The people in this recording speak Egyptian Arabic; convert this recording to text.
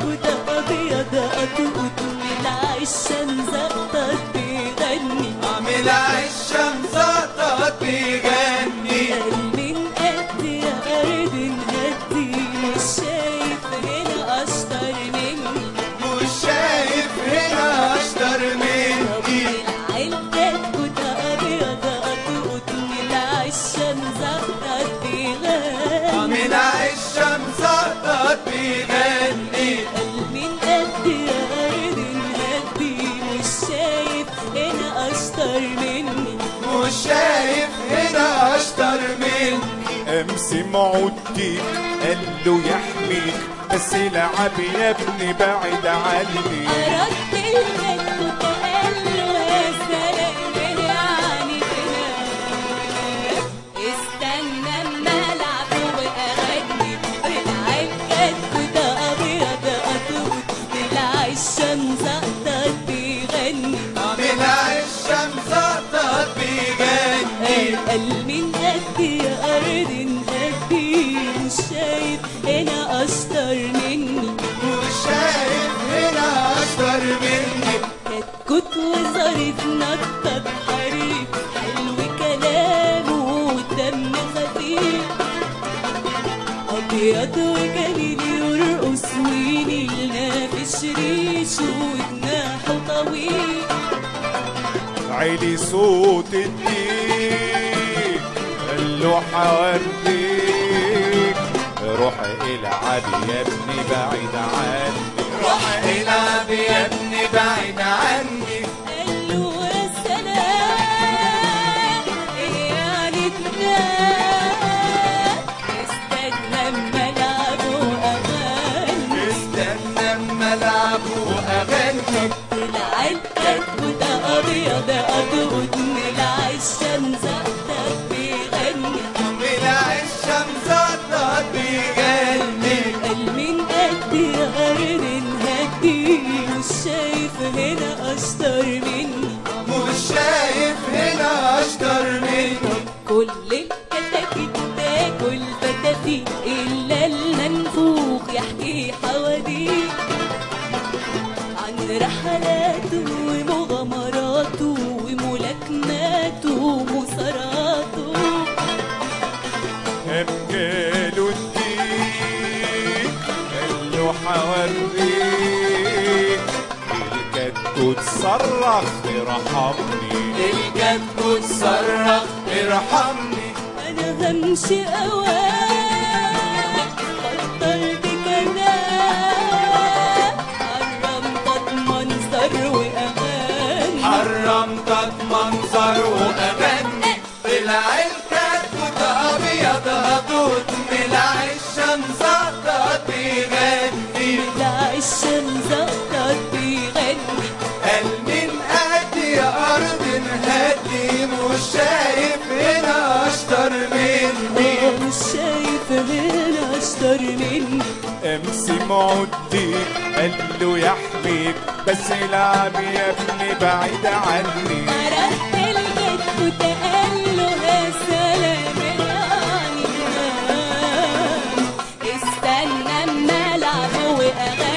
كتكوت أبيض أتوت من الشمس أقطر بيغني عامل الشمس قطط بيغني قلبي قد يا أرض نهدي مش شايف هنا أشطر مني مش شايف هنا اشطر مني العيلة كنت أبيض أتوت من الشمس أقطر بيغني عامل الشمس قطط بيغني قلبي قد يا أرض نهدي مش شايف هنا أشطر مني مش شايف هنا اشطر مني امس معودي قال له يحميك بس العب يا ابني بعد عني أردت البيت وقال له يا سلام يعني كده استنى اما العب واغني بالعين كنت ابيض اتوت طلع الشمس اقدر بيغني عامل الشمس قطط بيغني قال من قد يا ارض نهدي مش شايف هنا اشطر مني مش شايف هنا اشطر مني كتكوت وظريف نطط حريف حلو كلامه والدم خفيف ابيض وجميل يرقص وينيلنا في ريشه وجناحه طويل عيلي صوت الديك قال له حورديك روح العب يا ابني بعيد عني روح العب يا ابني بعيد عني قال له يا سلام إيه يعني تنام استنى اما العب واغني استنى اما العب واغني العين كتكوت ابيض ابيض نلع الشمس اقدر بيغني طلع الشمس قطط بيغني قال من قد يا ارض نهدي مش شايف هنا اشطر مني مش شايف هنا اشطر مني كل الكتاكيت تاكل فتافيت الا المنفوخ يحكي حواديت عن رحلاته ومغامراته وملاكماته ومصاراته قام جاله الديك قال له حوريك الكتكوت صرخ ارحمني الكتكوت صرخ ارحمني انا همشي اوام بطلت كلام حرمت منظر واغاني حرمتك منظر واغني طلع الكتكوت ابيض هتوت طلع الشمس قطط بيغني لا الشمس اقدر بيغني قال من قد يا ارض نهدي مش شايف هنا اشطر مني مش شايف هنا اشطر مني امس معودي قال له يحميك بس العب يا ابني بعيد عني مرحت البيت وتقال له يا سلام يعني استنى اما العب واغني